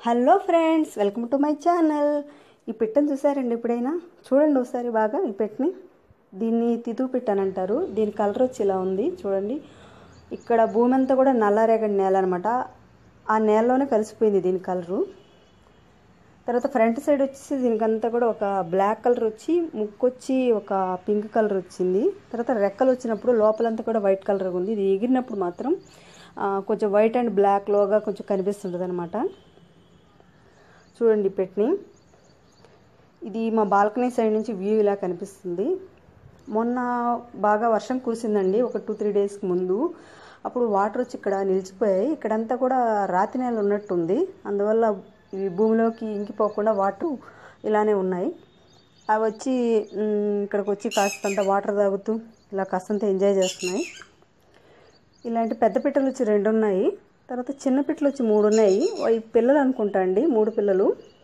hello friends welcome to my channel ఈ పిట్టను చూసారండి ఎప్పుడైనా చూడండి ఒకసారి బాగా ఈ పెట్టని దీన్ని తితు పిట్ట అని అంటారు దీని కలర్ వచ్చి ఇలా ఉంది చూడండి ఇక్కడ భూమి అంతా కూడా నల్లరేగడి నేల అనమాట ఆ నేలలోనే కలిసిపోయింది దీని కలరు తర్వాత ఫ్రంట్ సైడ్ వచ్చేసి దీనికంతా కూడా ఒక బ్లాక్ కలర్ వచ్చి ముక్కు వచ్చి ఒక పింక్ కలర్ వచ్చింది తర్వాత రెక్కలు వచ్చినప్పుడు లోపలంతా కూడా వైట్ కలర్ ఉంది ఇది ఎగిరినప్పుడు మాత్రం ఆ, కొంచెం వైట్ అండ్ బ్లాక్ లోగా కొంచెం కనిపిస్తుంటుంది అనమాట చూడండి పెట్టిని ఇది మా బాల్కనీ సైడ్ నుంచి వ్యూ ఇలా కనిపిస్తుంది మొన్న బాగా వర్షం కురిసిందండి ఒక టూ త్రీ డేస్కి ముందు అప్పుడు వాటర్ వచ్చి ఇక్కడ నిలిచిపోయాయి ఇక్కడంతా కూడా రాతి నేల ఉన్నట్టుంది అందువల్ల ఇవి భూమిలోకి ఇంకిపోకుండా వాటర్ ఇలానే ఉన్నాయి అవి వచ్చి మ్, ఇక్కడికి వచ్చి కాస్తంత వాటర్ తాగుతూ ఇలా కాస్తంత ఎంజాయ్ చేస్తున్నాయి ఇలాంటి పెద్ద పిట్టలు వచ్చి రెండు ఉన్నాయి తర్వాత చిన్న పిట్టలు వచ్చి మూడు ఉన్నాయి ఈ పిల్లలు అనుకుంటా అండి మూడు పిల్లలు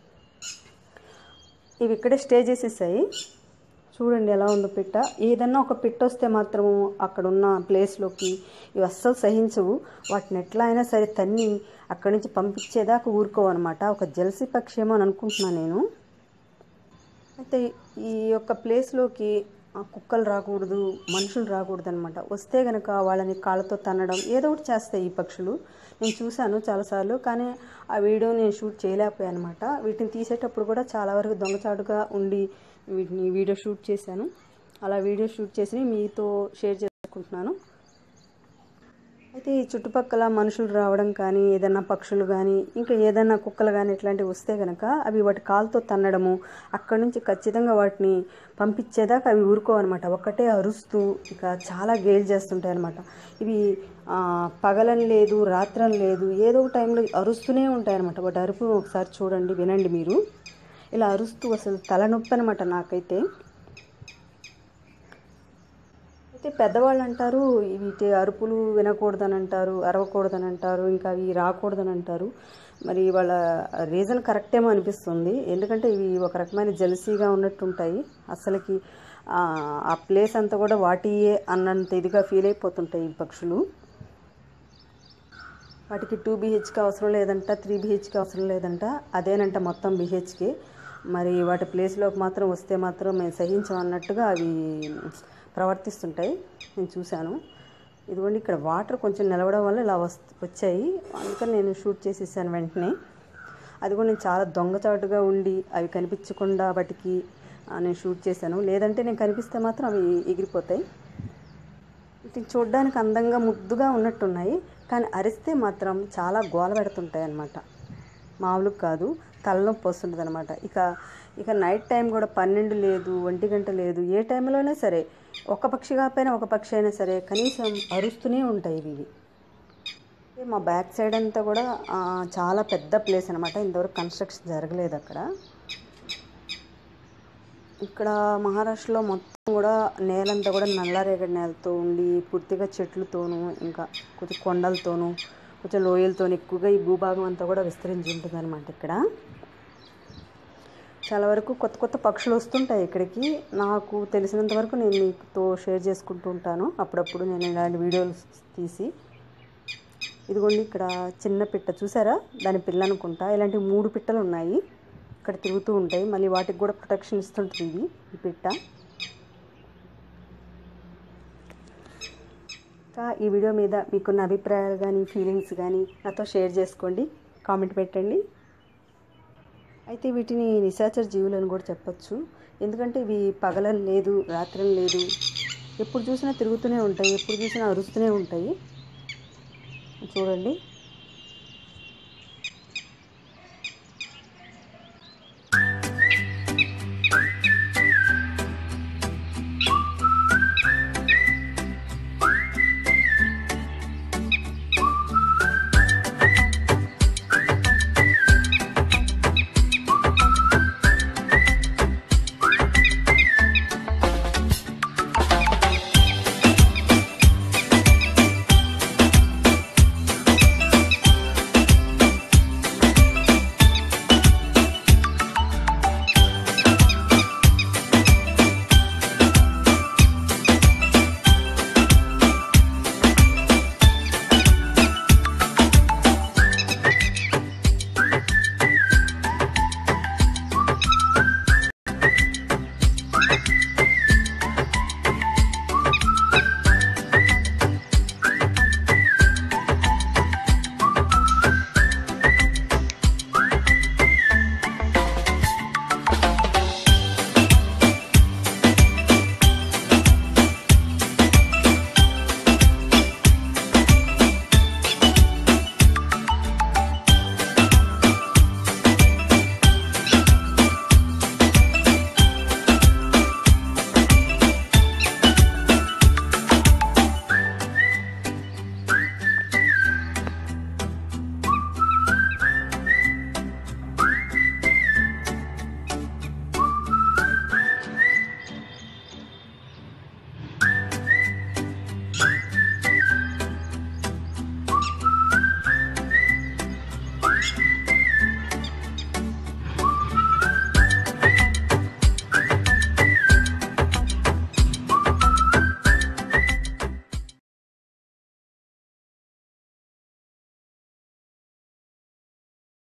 ఇవి ఇక్కడే స్టే చేసేసాయి చూడండి ఎలా ఉందో పిట్ట ఏదన్నా ఒక పిట్ట వస్తే మాత్రము అక్కడ ఉన్న ప్లేస్లోకి ఇవి అస్సలు సహించవు వాటిని ఎట్లా అయినా సరే తన్ని అక్కడి నుంచి పంపించేదాకా ఊరుకోవన్నమాట ఒక జలసి పక్షి ఏమో అని అనుకుంటున్నాను నేను అయితే ఈ యొక్క ప్లేస్లోకి ఆ కుక్కలు రాకూడదు మనుషులు రాకూడదు అనమాట వస్తే గనక వాళ్ళని కాళ్ళతో తన్నడం ఏదో ఒకటి చేస్తాయి ఈ పక్షులు నేను చూశాను చాలాసార్లు కానీ ఆ వీడియో నేను షూట్ చేయలేకపోయాను అనమాట వీటిని తీసేటప్పుడు కూడా చాలా వరకు దొంగచాటుగా ఉండి వీటిని వీడియో షూట్ చేశాను అలా వీడియో షూట్ చేసి మీతో షేర్ చేసుకుంటున్నాను అయితే ఈ చుట్టుపక్కల మనుషులు రావడం కానీ ఏదైనా పక్షులు కానీ ఇంకా ఏదైనా కుక్కలు కానీ ఇట్లాంటివి వస్తే కనుక అవి వాటి కాలుతో తన్నడము అక్కడి నుంచి ఖచ్చితంగా వాటిని పంపించేదాకా అవి ఊరుకోవన్నమాట ఒక్కటే అరుస్తూ ఇక చాలా గేల్ చేస్తుంటాయి అనమాట ఇవి ఆ, పగలని లేదు రాత్రని లేదు ఏదో ఒక టైంలో అరుస్తూనే ఉంటాయి అనమాట వాటి అరుపు ఒకసారి చూడండి వినండి మీరు ఇలా అరుస్తూ అసలు తలనొప్పి అనమాట నాకైతే అయితే పెద్దవాళ్ళు అంటారు వీటి అరుపులు వినకూడదని అంటారు అరవకూడదని అంటారు ఇంకా అవి రాకూడదని అంటారు మరి వాళ్ళ రీజన్ కరెక్టేమో అనిపిస్తుంది ఎందుకంటే ఇవి ఒక రకమైన జలసీగా ఉన్నట్టుంటాయి అసలుకి ఆ, ఆ ప్లేస్ అంతా కూడా వాటియే అన్నంత ఇదిగా ఫీల్ అయిపోతుంటాయి ఈ పక్షులు వాటికి టూ బీహెచ్కి అవసరం లేదంట త్రీ బీహెచ్కి అవసరం లేదంట అదేనంట మొత్తం బీహెచ్కి మరి వాటి ప్లేస్లోకి మాత్రం వస్తే మాత్రం మేము సహించం అన్నట్టుగా అవి ప్రవర్తిస్తుంటాయి నేను చూశాను ఇదిగోండి ఇక్కడ వాటర్ కొంచెం నిలవడం వల్ల ఇలా వస్ వచ్చాయి అందుకని నేను షూట్ చేసేసాను వెంటనే అది కూడా నేను చాలా దొంగచాటుగా ఉండి అవి కనిపించకుండా వాటికి ఆ, నేను షూట్ చేశాను లేదంటే నేను కనిపిస్తే మాత్రం అవి ఎగిరిపోతాయి వీటిని చూడడానికి అందంగా ముద్దుగా ఉన్నట్టున్నాయి కానీ అరిస్తే మాత్రం చాలా గోల పెడుతుంటాయి అన్నమాట మామూలు కాదు తలనొప్పి వస్తుంటుంది అనమాట ఇక ఇక నైట్ టైం కూడా పన్నెండు లేదు ఒంటి గంట లేదు ఏ టైంలో అయినా సరే ఒక పక్షి కాకపోయినా ఒక పక్షి అయినా సరే కనీసం అరుస్తూనే ఉంటాయి ఇవి ఇదే మా బ్యాక్ సైడ్ అంతా కూడా ఆ, చాలా పెద్ద ప్లేస్ అనమాట ఇంతవరకు కన్స్ట్రక్షన్ జరగలేదు అక్కడ ఇక్కడ మహారాష్ట్రలో మొత్తం కూడా నేలంతా కూడా నల్లరేగడి నేలతో ఉండి పూర్తిగా చెట్లతోనూ ఇంకా కొంచెం కొండలతోనూ కొంచెం లోయలతోనూ ఎక్కువగా ఈ భూభాగం అంతా కూడా విస్తరించి ఉంటుంది అనమాట ఇక్కడ చాలా వరకు కొత్త కొత్త పక్షులు వస్తుంటాయి ఇక్కడికి నాకు తెలిసినంత వరకు నేను మీతో షేర్ చేసుకుంటూ ఉంటాను అప్పుడప్పుడు నేను ఇలాంటి వీడియోలు తీసి ఇదిగోండి ఇక్కడ చిన్న పిట్ట చూసారా దాని పిల్ల అనుకుంటా ఇలాంటి మూడు పిట్టలు ఉన్నాయి ఇక్కడ తిరుగుతూ ఉంటాయి మళ్ళీ వాటికి కూడా ప్రొటెక్షన్ ఇస్తుంటుంది ఇది ఈ పిట్ట ఇంకా ఈ వీడియో మీద మీకున్న అభిప్రాయాలు కానీ ఫీలింగ్స్ కానీ నాతో షేర్ చేసుకోండి కామెంట్ పెట్టండి అయితే వీటిని నిశాచర జీవులు అని కూడా చెప్పొచ్చు ఎందుకంటే ఇవి పగలని లేదు రాత్రని లేదు ఎప్పుడు చూసినా తిరుగుతూనే ఉంటాయి ఎప్పుడు చూసినా అరుస్తూనే ఉంటాయి చూడండి